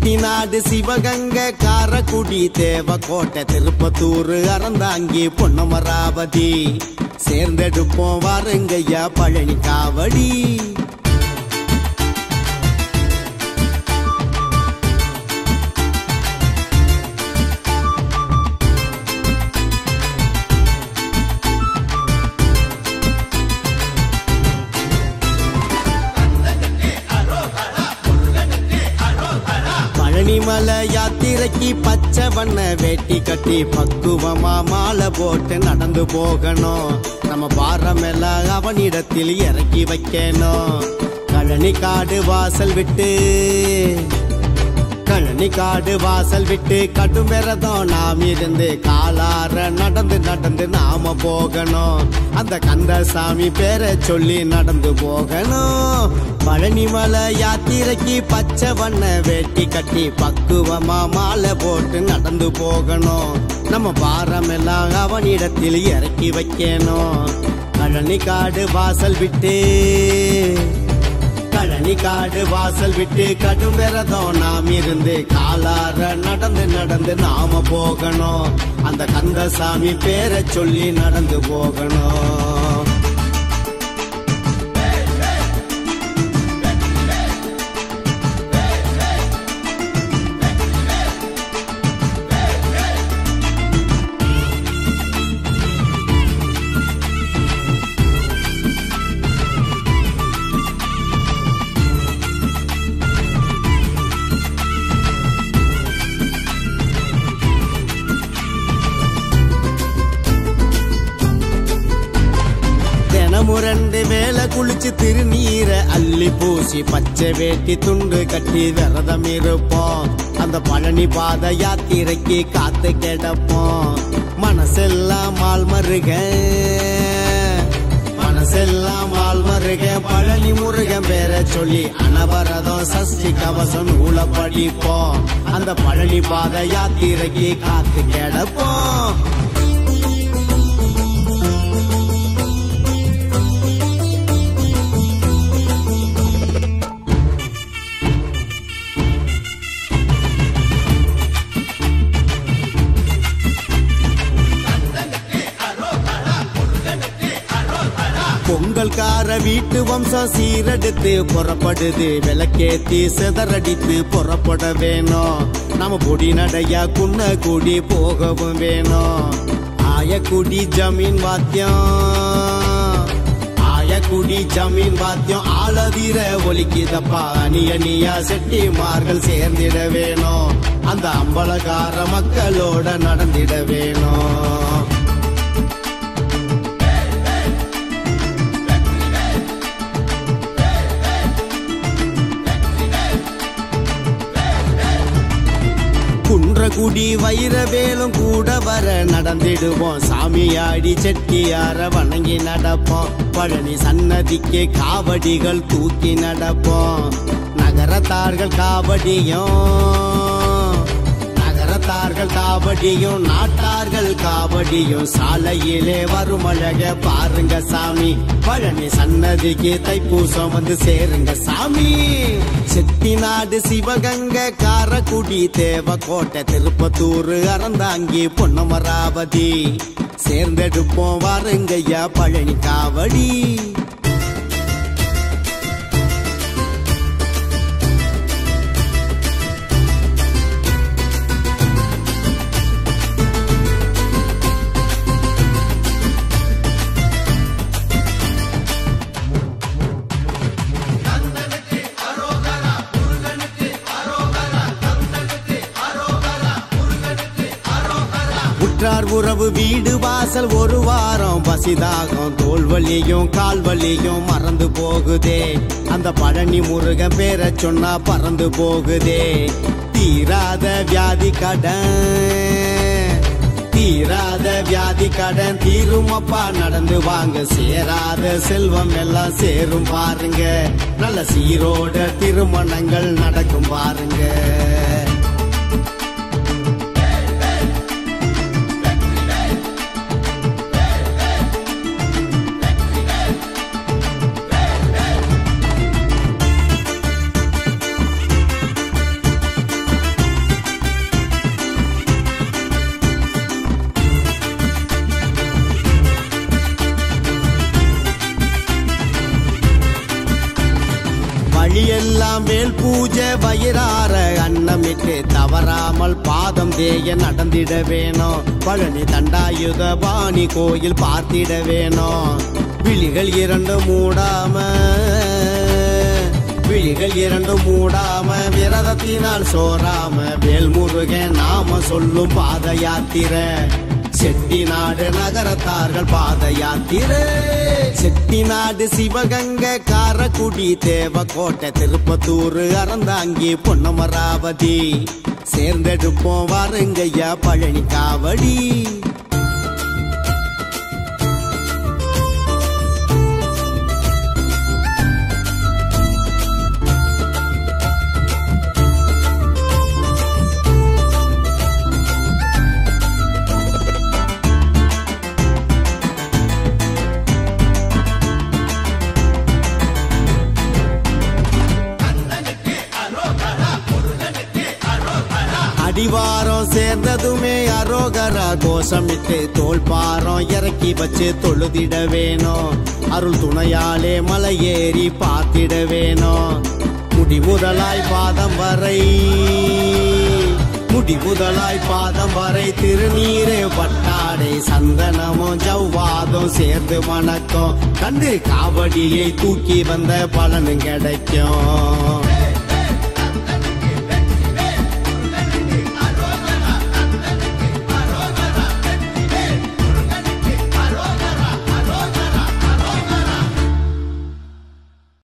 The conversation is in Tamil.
செட்டிநாடு சிவகங்கை காரக்குடி தேவக்கோட்டை திருப்பத்தூர் அறந்தாங்கி பொன்னமராவதி சேர்ந்தெடுப்போம் வாருங்கய்யா பழனி காவடி பழனிமலை யாத்திரைக்கு பச்சை வண்ண வேட்டி கட்டி பக்குவமா மாலை போட்டு நடந்து போகணும் நம்ம பாரமெல்லாம் அவனிடத்தில் இறக்கி வைக்கணும் கழனி காடு வாசல் விட்டு கழனி காடு வாசல் விட்டு கடும் விரதம் நாம் இருந்து காலார நடந்து நடந்து நாம போகணும் அந்த கந்தசாமி பேரை சொல்லி நடந்து போகணும் பழனிமலை யாத்திரைக்கு பச்சை வண்ண வேட்டி கட்டி பக்குவமா மாலை போட்டு நடந்து போகணும் நம்ம பாரம் எல்லாம் அவனிடத்தில் இறக்கி வைக்கணும் கழனி காடு வாசல் விட்டு கழனி காடு வாசல் விட்டு கடும் விரதம் நாம் இருந்து காலார நடந்து நடந்து நாம போகணும் அந்த கந்தசாமி பேரை சொல்லி நடந்து போகணும் தினமும் ரெண்டு வேலை குளிச்சு திருநீரை அள்ளி பூசி பச்சை வேட்டி துண்டு கட்டி விரதம் இருப்போம் அந்த பழனி பாத யாத்திரைக்கு காத்து கிடப்போம் மனசெல்லாம் மால் மருக மனசெல்லாம் மால் மருக பழனி முருகன் பேரை சொல்லி அனவரதம் சஷ்டி கவசம் நூல படிப்போம் அந்த பழனி பாத யாத்திரைக்கு காத்து கிடப்போம் பொங்கல்கார வீட்டு வம்சம் சீரெடுத்து புறப்படுது விளக்கேத்தி சிதறடித்து புறப்பட வேணும் நம்ம பொடி நடையா குன்ன கூடி போகவும் வேணும் ஆயக்குடி ஜமீன் வாத்தியம் ஆயக்குடி ஜமீன் வாத்தியம் ஆளவீர ஒலிக்குதப்பா அணி அணியா செட்டிமார்கள் சேர்ந்திட வேணும் அந்த அம்பலகார மக்களோட நடந்திட வேணும் குன்றகுடி வைரவேலும் கூட வர நடந்திடுவோம் சாமியாடி செட்டியார வணங்கி நடப்போம் பழனி சன்னதிக்கு காவடிகள் தூக்கி நடப்போம் நகரத்தார்கள் காவடியும் நகரத்தார்கள் காவடியும் நாட்டார்கள் காவடியும் சாலையிலே வரும் அழக பாருங்க சாமி பழனி சன்னதிக்கு தைப்பூசம் வந்து சேருங்க சாமி செட்டிநாடு சிவகங்கை காரக்குடி தேவக்கோட்டை திருப்பத்தூர் அறந்தாங்கி பொன்னமராவதி சேர்ந்தெடுப்போம் வாருங்கய்யா பழனி காவடி உற்றார் உறவு வீடு வாசல் ஒரு வாரம் பசிதாகம் தோல் வலியும் கால் வலியும் மறந்து போகுதே அந்த பழனி முருகன் பேரை சொன்னா பறந்து போகுதே தீராத வியாதி கடன் தீராத வியாதி கடன் தீருமப்பா நடந்து வாங்க சேராத செல்வம் எல்லாம் சேரும் பாருங்க நல்ல சீரோட திருமணங்கள் நடக்கும் பாருங்க ஊரெல்லாம் வேல் பூஜை வயிறார அன்னமிட்டு தவறாமல் பாதம் தேய நடந்திட வேணும் பழனி தண்டாயுத பாணி கோயில் பார்த்திட வேணும் விழிகள் இரண்டு மூடாம விழிகள் இரண்டு மூடாம விரதத்தினால் சோறாம வேல்முருகன் நாம சொல்லும் பாத யாத்திரை செட்டிநாடு நகரத்தார்கள் பாத யாத்திரை செட்டிநாடு சிவகங்கை காரக்குடி தேவக்கோட்டை திருப்பத்தூர் அறந்தாங்கி பொன்னமராவதி சேர்ந்தெடுப்போம் வாருங்கய்யா பழனி காவடி அடிவாரம் சேர்ந்ததுமே அரோகரா கோஷமிட்டு தோல் பாரம் இறக்கி வச்சு தொழுதிட வேணும் அருள் துணையாலே மலை ஏறி பார்த்திட வேணும் முடி முதலாய் பாதம் வரை முடி முதலாய் பாதம் வரை திருநீரே பட்டாடை சந்தனமும் ஜவ்வாதும் சேர்ந்து வணக்கம் கண்டு காவடியை தூக்கி வந்த பலனும் கிடைக்கும்